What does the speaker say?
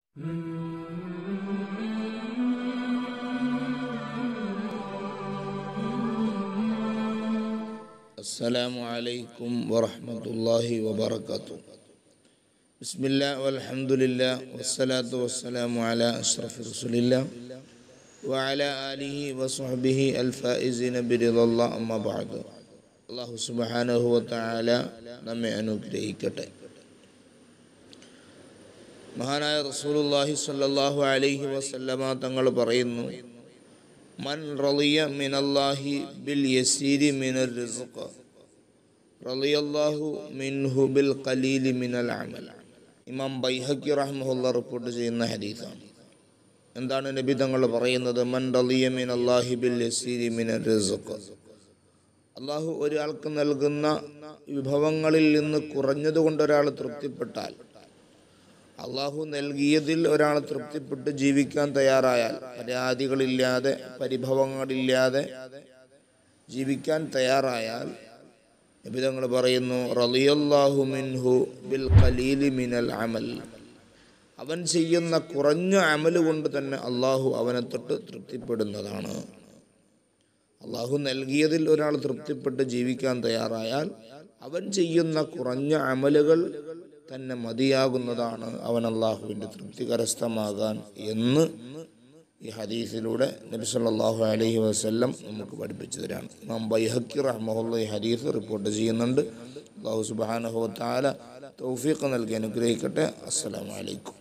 السلام عليكم ورحمة الله وبركاته بسم الله والحمد لله والصلاة والسلام على أشرف رسول الله وعلى آله وصحبه الفائزين برضا الله أما بعد الله سبحانه وتعالى നമ്മെ അനുഗ്രഹിക്കട്ടെ മഹാനായ റസൂലുള്ളാഹി സ്വല്ലല്ലാഹു അലൈഹി വസല്ലമ തങ്ങൾ പറയുന്നു മൻ റളിയ മിനല്ലാഹി ബിൽ യസീരി മിനർ റിസ്ഖ് റളിയല്ലാഹു മിൻഹു ബിൽ ഖലീലി മിനൽ അമൽ ഇമാം ബൈഹഖി റഹ്മഹുല്ല റിപ്പോർട്ട് ചെയ്യുന്ന ഹദീസാണ് എന്താണ് നബി തങ്ങൾ പറയുന്നത് മൻ റളിയ മിനല്ലാഹി ബിൽ യസീരി മിനർ റിസ്ഖ് അള്ളാഹു ഒരാൾക്ക് നൽകുന്ന വിഭവങ്ങളിൽ നിന്ന് കുറഞ്ഞതുകൊണ്ട് ഒരാൾ തൃപ്തിപ്പെട്ടാൽ അള്ളാഹു നൽകിയതിൽ ഒരാൾ തൃപ്തിപ്പെട്ട് ജീവിക്കാൻ തയ്യാറായാൽ പരാതികളില്ലാതെ പരിഭവങ്ങളില്ലാതെ ജീവിക്കാൻ തയ്യാറായാൽ നിബിതങ്ങൾ പറയുന്നു റളിയല്ലാഹു മിൻഹു ബിൽ ഖലീലി മിനൽ അമൽ അവൻ ചെയ്യുന്ന കുറഞ്ഞ അമല് കൊണ്ട് തന്നെ അള്ളാഹു അവനെ തൊട്ട് തൃപ്തിപ്പെടുന്നതാണ് അള്ളാഹു നൽകിയതിൽ ഒരാൾ തൃപ്തിപ്പെട്ട് ജീവിക്കാൻ തയ്യാറായാൽ അവൻ ചെയ്യുന്ന കുറഞ്ഞ അമലുകൾ തന്നെ മതിയാകുന്നതാണ് അവൻ അള്ളാഹുവിൻ്റെ തൃപ്തി കരസ്ഥമാകാൻ എന്ന് ഈ ഹദീസിലൂടെ നബി സല്ലല്ലാഹു അലൈഹി വസല്ലം നമുക്ക് പഠിപ്പിച്ചു തരാണ് ഇമാം ബൈഹക്കി റഹ്മഹുല്ല ഈ ഹദീസ് റിപ്പോർട്ട് ചെയ്യുന്നുണ്ട് അള്ളാഹു സുബ്ഹാനഹു വ തആല തൗഫീഖ് നൽകി അനുഗ്രഹിക്കട്ടെ അസ്സലാമു അലൈക്കും